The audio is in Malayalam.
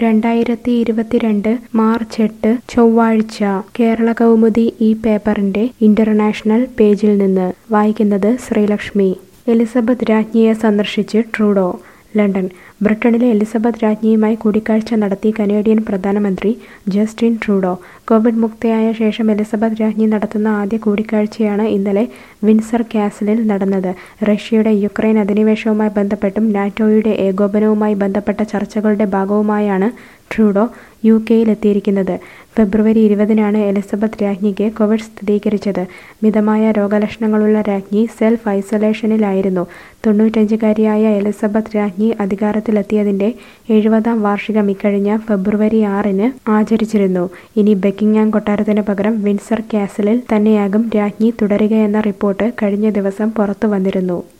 രണ്ടായിരത്തി ഇരുപത്തിരണ്ട് മാർച്ച് എട്ട് ചൊവ്വാഴ്ച കേരള കൗമുദി ഈ പേപ്പറിന്റെ ഇന്റർനാഷണൽ പേജിൽ നിന്ന് വായിക്കുന്നത് ശ്രീലക്ഷ്മി എലിസബത്ത് രാജ്ഞിയെ സന്ദർശിച്ച് ട്രൂഡോ ലണ്ടൻ ബ്രിട്ടനിലെ എലിസബത്ത് രാജ്ഞിയുമായി കൂടിക്കാഴ്ച നടത്തി കനേഡിയൻ പ്രധാനമന്ത്രി ജസ്റ്റിൻ ട്രൂഡോ കോവിഡ് മുക്തയായ ശേഷം എലിസബത്ത് രാജ്ഞി നടത്തുന്ന ആദ്യ കൂടിക്കാഴ്ചയാണ് ഇന്നലെ വിൻസർ കാസലിൽ നടന്നത് റഷ്യയുടെ യുക്രൈൻ അധിനിവേശവുമായി ബന്ധപ്പെട്ടും നാറ്റോയുടെ ഏകോപനവുമായി ബന്ധപ്പെട്ട ചർച്ചകളുടെ ഭാഗവുമായാണ് ട്രൂഡോ യു കെയിലെത്തിയിരിക്കുന്നത് ഫെബ്രുവരി ഇരുപതിനാണ് എലിസബത്ത് രാജ്ഞിക്ക് കോവിഡ് സ്ഥിരീകരിച്ചത് മിതമായ രോഗലക്ഷണങ്ങളുള്ള രാജ്ഞി സെൽഫ് ഐസൊലേഷനിലായിരുന്നു തൊണ്ണൂറ്റഞ്ചുകാരിയായ എലിസബത്ത് രാജ്ഞി അധികാരത്തിലെത്തിയതിന്റെ എഴുപതാം വാർഷികം ഇക്കഴിഞ്ഞ ഫെബ്രുവരി ആറിന് ആചരിച്ചിരുന്നു ഇനി ബക്കിംഗ്ഹാം കൊട്ടാരത്തിന് പകരം വിൻസർ കാസലിൽ തന്നെയാകും രാജ്ഞി തുടരുകയെന്ന റിപ്പോർട്ട് കഴിഞ്ഞ ദിവസം പുറത്തു വന്നിരുന്നു